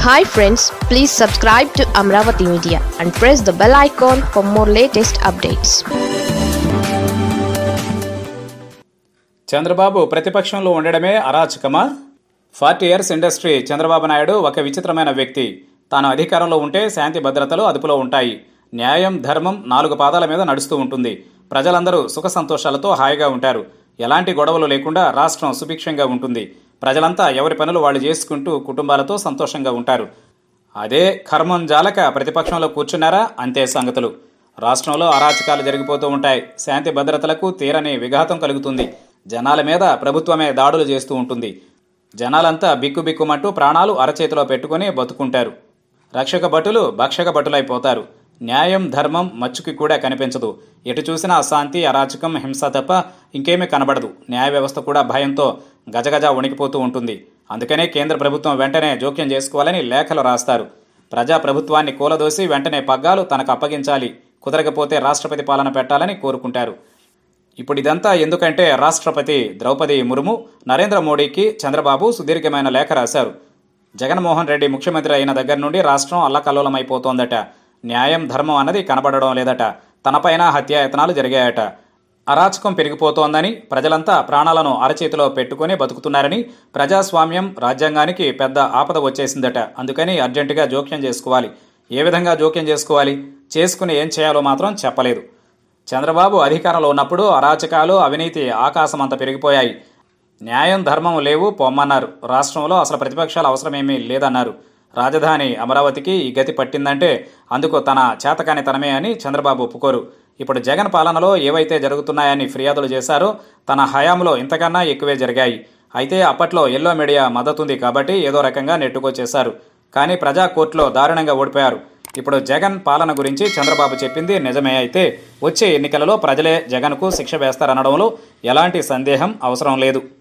hi friends please subscribe to Amaravati media and press the bell icon for more latest updates Chandrababu ప్రతిపక్షంలో ఉండడమే అరాచకమా forty years industry Chandrababu Naidu ఒక విచిత్రమైన వ్యక్తి తాను అధికారంలో ఉంటే శాంతి భద్రతలు అదుపులో ఉంటాయి న్యాయం ధర్మం నాలుగు పాదాల మీద నడుస్తూ ఉంటుంది ప్రజలందరూ సుఖ సంతోషాలతో హాయిగా ఉంటారు ఎలాంటి గొడవలు లేకుండా రాష్ట్రం సుభిక్షంగా ఉంటుంది ప్రజలంతా ఎవరి పనులు వాళ్ళు చేసుకుంటూ కుటుంబాలతో సంతోషంగా ఉంటారు అదే కర్మం జాలక ప్రతిపక్షంలో కూర్చున్నారా అంతే సంగతులు రాష్ట్రంలో అరాచకాలు జరిగిపోతూ ఉంటాయి శాంతి భద్రతలకు తీరని విఘాతం కలుగుతుంది జనాల మీద ప్రభుత్వమే దాడులు చేస్తూ ఉంటుంది జనాలంతా బిక్కుబిక్కుమంటూ ప్రాణాలు అరచేతిలో పెట్టుకుని బతుకుంటారు రక్షక భటులు భక్షక భటులైపోతారు న్యాయం ధర్మం మచ్చుకి కూడా కనిపించదు ఎటు చూసినా అశాంతి అరాచకం హింస తప్ప ఇంకేమీ కనబడదు న్యాయ వ్యవస్థ కూడా భయంతో గజగజ వణికిపోతూ ఉంటుంది అందుకనే కేంద్ర ప్రభుత్వం వెంటనే జోక్యం చేసుకోవాలని లేఖలు రాస్తారు ప్రజా ప్రభుత్వాన్ని కూలదోసి వెంటనే పగ్గాలు తనకు అప్పగించాలి కుదరకపోతే రాష్ట్రపతి పాలన పెట్టాలని కోరుకుంటారు ఇప్పుడు ఇదంతా ఎందుకంటే రాష్ట్రపతి ద్రౌపది ముర్ము నరేంద్ర మోడీకి చంద్రబాబు సుదీర్ఘమైన లేఖ రాశారు జగన్మోహన్ రెడ్డి ముఖ్యమంత్రి అయిన దగ్గర నుండి రాష్ట్రం అల్లకల్లోలమైపోతోందట న్యాయం ధర్మం అన్నది కనబడడం లేదట తనపైన హత్యాయతనాలు జరిగాయట అరాచకం పెరిగిపోతోందని ప్రజలంతా ప్రాణాలను అరచేతిలో పెట్టుకుని బతుకుతున్నారని ప్రజాస్వామ్యం రాజ్యాంగానికి పెద్ద ఆపద వచ్చేసిందట అందుకని అర్జెంటుగా జోక్యం చేసుకోవాలి ఏ విధంగా జోక్యం చేసుకోవాలి చేసుకుని ఏం చేయాలో మాత్రం చెప్పలేదు చంద్రబాబు అధికారంలో ఉన్నప్పుడు అరాచకాలు అవినీతి ఆకాశమంత పెరిగిపోయాయి న్యాయం ధర్మం లేవు పొమ్మన్నారు రాష్ట్రంలో అసలు ప్రతిపక్షాల అవసరమేమీ లేదన్నారు రాజధాని అమరావతికి ఈ గతి పట్టిందంటే అందుకు తన చేతకానితనమే అని చంద్రబాబు ఒప్పుకోరు ఇప్పుడు జగన్ పాలనలో ఏవైతే జరుగుతున్నాయని ఫిర్యాదులు చేశారో తన హయాంలో ఇంతకన్నా ఎక్కువే జరిగాయి అయితే అప్పట్లో ఎల్లో మీడియా మద్దతుంది కాబట్టి ఏదో రకంగా నెట్టుకొచ్చేశారు కానీ ప్రజా కోర్టులో దారుణంగా ఓడిపోయారు ఇప్పుడు జగన్ పాలన గురించి చంద్రబాబు చెప్పింది నిజమే అయితే వచ్చే ఎన్నికలలో ప్రజలే జగన్కు శిక్ష వేస్తారనడంలో ఎలాంటి సందేహం అవసరం లేదు